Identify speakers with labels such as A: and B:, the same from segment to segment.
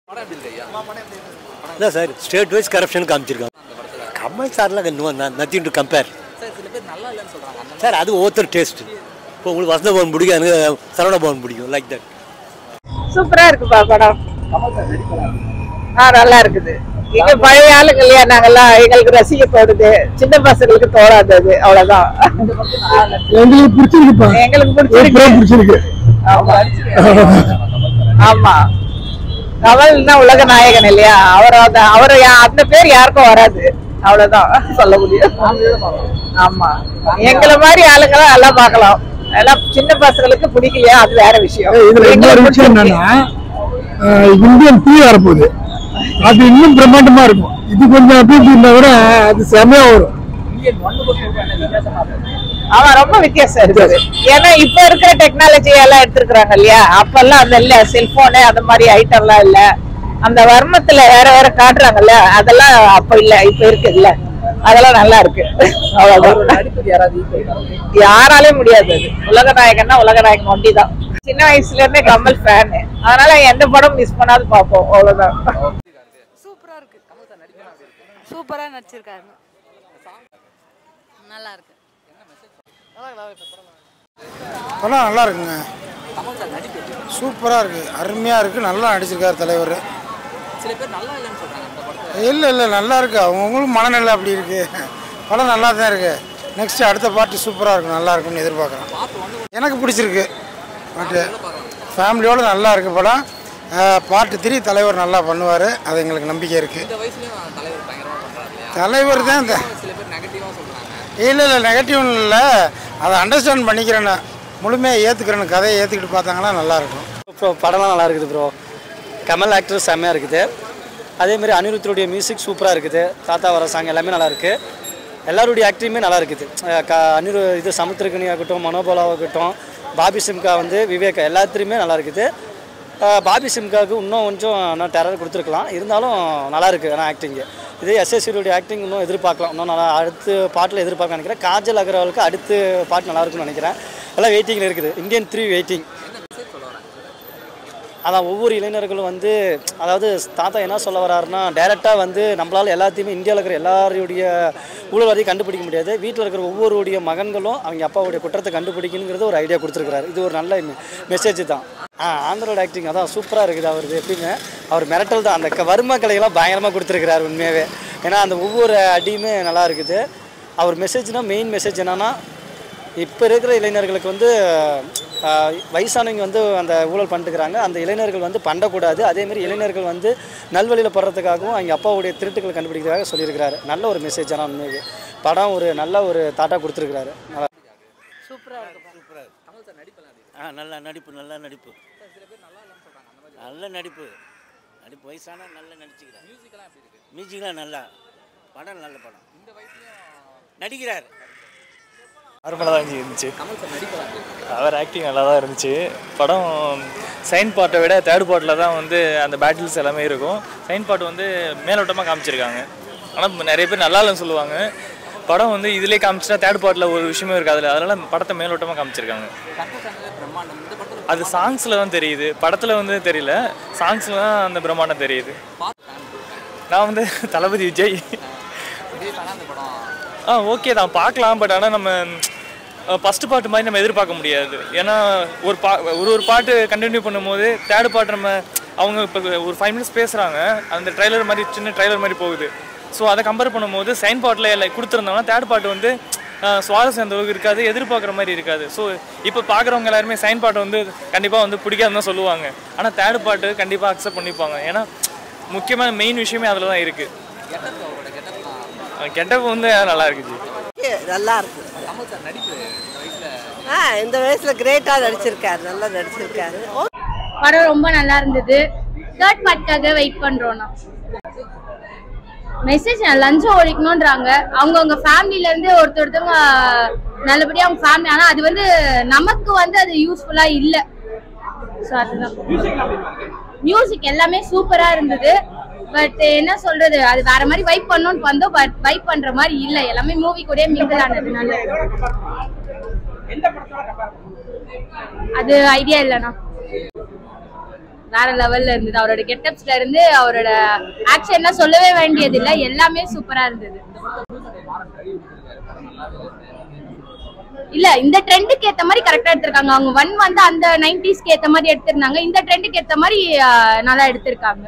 A: படம் எப்படி இருக்கு ஐயா
B: இல்லை சார் ஸ்டேட் வைஸ் கரப்ஷன் காமிச்சிருக்காங்க கமல் சார்லாம் நத்திங் டு கம்பேர்
A: சார் சில பேர் நல்லா இல்லைன்னு சொல்றாங்க அந்த
B: சார் அது ஒவ்வொருத்தர் டேஸ்ட் இப்போ உங்களுக்கு வசந்த பவன் பிடிக்கும் எனக்கு சரவண பவன் பிடிக்கும் லைக் தட்
C: சூப்பரா இருக்குப்பா படம் ஆ நல்லா இருக்குது எங்க பழைய ஆளுங்க இல்லையா நாங்கெல்லாம் எங்களுக்கு ரசிக்க தோணுது சின்ன பசங்களுக்கு தோணாது அது அவ்வளவுதான்
D: எங்களுக்கு பிடிச்சிருக்குப்பா
C: எங்களுக்கு
D: ரொம்ப
C: பிடிச்சிருக்கு
D: பிடிச்சிருக்கு
C: ஆமா ஆமா கமல்னா உலக நாயகன் இல்லையா அவர் அந்த அவர் அந்த பேர் யாருக்கும் வராது அவ்வளவுதான் சொல்ல முடியும் ஆமா எங்களை மாதிரி ஆளுங்களை நல்லா பார்க்கலாம் எல்லாம் சின்ன பசங்களுக்கு பிடிக்கலையா அது வேற விஷயம்
D: இதுல இன்னொரு
C: எங்களுக்கு
D: விஷயம்
C: பிடிச்சிருக்கு.
D: என்னன்னா அஹ், இந்தியன் டீ வரப்போகுது அது இன்னும் பிரம்மாண்டமா இருக்கும் இது கொஞ்சம் அப்படி இப்படி இருந்தா கூட அது செமையா வரும்
C: ஆமா ரொம்ப வித்தியாசம் இருக்குது ஏன்னா இப்ப இருக்கிற டெக்னாலஜி எல்லாம் எடுத்திருக்கிறாங்க இல்லையா அப்பெல்லாம் அந்த இல்ல செல்போனு அந்த மாதிரி ஐட்டம் எல்லாம் இல்ல அந்த வர்மத்துல வேற வேற காட்டுறாங்கல்ல அதெல்லாம் அப்ப இல்ல இப்ப இருக்கு இல்ல அதெல்லாம் நல்லா இருக்கு அவ்வளவுதான்
A: நடிப்புக்கு யாராவது ஈக்குவல்
C: யாராலையும் முடியாது அது உலக நாயகன்னா உலக நாயகன் ஒண்டி தான் சின்ன வயசுல இருந்தே கமல் ஃபேன் அதனால எந்த படம் மிஸ் பண்ணாது பார்ப்போம் அவ்வளவுதான்
E: சூப்பரா இருக்கு சூப்பரா நடிச்சிருக்காரு நல்லா இருக்கு
F: படம் நல்லா இருக்குங்க
A: கமல் சார் நடிப்பு எப்படி இருக்கு?
F: சூப்பராக இருக்குது அருமையாக இருக்குது நல்லா நடிச்சிருக்காரு தலைவர்
A: சில பேர் நல்லா இல்லைன்னு சொல்றாங்க அந்த படத்தை
F: இல்லை இல்லை நல்லா இருக்குது அவங்கவுங்களும் மனநிலை அப்படி இருக்குது படம் நல்லா தான் இருக்குது நெக்ஸ்ட் அடுத்த பார்ட்டி சூப்பராக இருக்கும் நல்லா இருக்கும்னு எதிர்பார்க்குறேன்
A: பார்த்து ஒன்று
F: எனக்கு பிடிச்சிருக்கு பட்டு ஃபேமிலியோடு நல்லா இருக்குது படம் பார்ட்டு த்ரீ தலைவர் நல்லா பண்ணுவார் அது எங்களுக்கு நம்பிக்கை இருக்குது
A: இந்த வயசுலயும் தலைவர் பயங்கரமா பண்றாரு இல்லையா
F: தலைவர் தான் இந்த
A: சில பேர் நெகட்டிவா சொல்றாங்க
F: இல்லை இல்லை நெகட்டிவ் இல்லை அதை அண்டர்ஸ்டாண்ட் பண்ணிக்கிறேன்னு முழுமையாக ஏற்றுக்கிறேன்னு கதையை ஏற்றுக்கிட்டு பார்த்தாங்கன்னா நல்லாயிருக்கும்
G: ப்ரோ படம்லாம் நல்லா இருக்குது ப்ரோ கமல் ஆக்டர் செம்மையாக இருக்குது அதேமாரி அனிருத்தருடைய மியூசிக் சூப்பராக இருக்குது தாத்தா வர சாங் எல்லாமே நல்லா இருக்குது எல்லாருடைய ஆக்டிங்குமே நல்லா இருக்குது அஹ் க அனிரு இது சமுத்திரகனி ஆகட்டும் மனோபாலாகட்டும் பாபி சிம்கா வந்து விவேகா எல்லாத்துலேயுமே நல்லா இருக்குது அஹ் பாபி சிம்காவுக்கு இன்னும் கொஞ்சம் நான் டெரர் கொடுத்துருக்கலாம் இருந்தாலும் நல்லா இருக்குது ஆனால் ஆக்டிங்கு இதே எஸ்எஸ்சியுடைய ஆக்டிங் இன்னும் எதிர்பார்க்கலாம் இன்னும் நல்லா அடுத்து பாட்டில் எதிர்பார்க்க நினைக்கிறேன் காஜல் அகர்வாலுக்கு அடுத்து பாட்டு நல்லா இருக்கும்னு நினைக்கிறேன் எல்லாம் வெயிட்டிங்கில் இருக்குது இந்தியன் த்ரீ வெயிட்டிங் அதான் ஒவ்வொரு இளைஞர்களும் வந்து அதாவது தாத்தா என்ன சொல்ல வர்றாருன்னா டைரெக்டாக வந்து நம்மளால் எல்லாத்தையுமே இந்தியாவில் இருக்கிற எல்லாருடைய ஊழல்வாதியும் கண்டுபிடிக்க முடியாது வீட்டில் இருக்கிற ஒவ்வொருடைய மகன்களும் அவங்க அப்பாவுடைய குற்றத்தை கண்டுபிடிக்கணுங்கிறது ஒரு ஐடியா கொடுத்துருக்காரு இது ஒரு நல்ல மெசேஜ் தான் ஆ ஆந்திரோட ஆக்டிங் அதான் சூப்பராக இருக்குது அவரது எப்பயுமே அவர் மிரட்டல் தான் அந்த க- வர்ம கலையெல்லாம் பயங்கரமாக கொடுத்துருக்கிறாரு உண்மையாகவே ஏன்னா அந்த ஒவ்வொரு அடியுமே நல்லா இருக்குது அவர் மெசேஜ்னால் மெயின் மெசேஜ் என்னன்னா இப்போ இருக்கிற இளைஞர்களுக்கு வந்து ஆஹ், வயசானவங்க வந்து அந்த ஊழல் பண்ணிட்டுக்கிறாங்க அந்த இளைஞர்கள் வந்து பண்ணக்கூடாது அதேமாரி இளைஞர்கள் வந்து நல்வழியில் படுறதுக்காகவும் அவங்க அப்பாவுடைய திருட்டுகளை கண்டுபிடிக்கிறதுக்காக சொல்லியிருக்கிறாரு நல்ல ஒரு மெசேஜ் ஆனால் உண்மைக்கு படம் ஒரு நல்ல ஒரு தாட்டா கொடுத்துருக்கிறாரு நல்லா
E: சூப்பரா இருக்கு
H: ஆ நல்ல நடிப்பு நல்ல நடிப்பு நல்ல நடிப்பு நடிப்பு வயசான நல்லா நடிச்சுக்கிறார் மியூசிக்லாம் நல்லா படம் நல்ல படம் நடிக்கிறார்
I: நார்மலாக தான் இருந்துச்சு
A: கமல் சார் நடிப்பு எப்படி இருக்கு?
I: அவர் ஆக்டிங் நல்லா தான் இருந்துச்சு படம் சைன் பார்ட்டை விட தேர்ட் பார்ட்டில் தான் வந்து அந்த பேட்டில்ஸ் எல்லாமே இருக்கும் சைன் பார்ட் வந்து மேலோட்டமாக காமிச்சிருக்காங்க ஆனால் நிறைய பேர் நல்லா இல்லைன்னு சொல்லுவாங்க படம் வந்து இதிலே காமிச்சிட்டா தேர்ட் பார்ட்டில் ஒரு விஷயமே இருக்காதுல்ல அதனால படத்தை மேலோட்டமாக காமிச்சிருக்காங்க
A: கட்ட சங்கவே பிரம்மாண்டம் இந்த படத்துல
I: அது சாங்ஸில் தான் தெரியுது படத்தில் வந்து தெரியல சாங்ஸில் தான் அந்த பிரம்மாண்டம் தெரியுது நான் வந்து தளபதி விஜய்
A: விஜய் ஃபேனா அந்த படம்
I: ஆ ஓகே தான் பார்க்கலாம் பட் ஆனால் நம்ம ஃபஸ்ட்டு பாட்டு மாதிரி நம்ம எதிர்பார்க்க முடியாது ஏன்னா ஒரு பா ஒரு ஒரு பாட்டு கண்டினியூ பண்ணும்போது தேர்ட் பாட்டு நம்ம அவங்க இப்போ ஒரு ஃபைவ் மினிட்ஸ் பேசுகிறாங்க அந்த ட்ரைலர் மாதிரி சின்ன ட்ரைலர் மாதிரி போகுது ஸோ அதை கம்பேர் பண்ணும்போது சைன் பாட்டில் எல்லாம் கொடுத்துருந்தாங்கன்னா தேர்ட் பாட்டு வந்து ஆ, சுவாரஸ்யம் அந்த அளவுக்கு இருக்காது எதிர்பார்க்குற மாதிரி இருக்காது ஸோ இப்போ பார்க்குறவங்க எல்லாருமே சைன் பாட்டு வந்து கண்டிப்பாக வந்து பிடிக்காதுன்னு தான் சொல்லுவாங்க ஆனால் தேர்ட் பாட்டு கண்டிப்பாக அக்செப்ட் பண்ணிப்பாங்க ஏன்னா முக்கியமான மெயின் விஷயமே அதில் தான் இருக்குது
A: கெட்டப் அவரோட கெட்டப்லாம்
I: கெட்டப் வந்து நல்லா இருக்குச்சு
J: நல்லா இருக்கு
A: கமல் சார் நடிப்பு இந்த வயசுல
J: ஆ இந்த வயசுல கிரேட்டா நடிச்சிருக்காரு நல்லா நடிச்சிருக்காரு
E: படம் ரொம்ப நல்லா இருந்தது தேர்ட் பார்ட்காக வெயிட் பண்றோம் நான் மெசேஜ் லஞ்சம் ஒழிக்கணும்ன்றாங்க அவங்கவுங்க ஃபேமிலில இருந்து ஒருத்தர் ஒருத்தவங்க நல்லபடியா அவங்க ஃபேமிலி ஆனா அது வந்து நமக்கு வந்து அது யூஸ்ஃபுல்லா இல்ல ஸோ அதுதான் மியூசிக் எல்லாமே சூப்பரா இருந்தது பட் என்ன சொல்றது அது வேற மாதிரி வைப் பண்ணணும்னு வந்தோம் பட் வைப் பண்ற மாதிரி இல்ல எல்லாமே மூவி கூட மிங்கிள் ஆனதுனால அது ஐடியா இல்லைண்ணா வேற லெவல்ல இருந்தது அவரோட கெட்டப்ஸ்ல இருந்து அவரோட ஆக்ஷன்லாம் சொல்லவே வேண்டியது இல்ல எல்லாமே சூப்பரா இருந்தது இல்ல இந்த ட்ரெண்டுக்கு ஏத்த மாதிரி கரெக்டா எடுத்திருக்காங்க அவங்க ஒன் வந்து அந்த நைன்டிஸ்க்கு ஏத்த மாதிரி எடுத்திருந்தாங்க இந்த ட்ரெண்டுக்கு ஏத்த மாதிரி ஆஹ், நல்லா எடுத்திருக்காங்க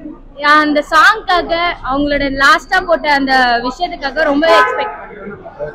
E: ஆஹ், அந்த சாங்க்காக அவங்களோட லாஸ்டா போட்ட அந்த விஷயத்துக்காக ரொம்ப எக்ஸ்பெக்ட்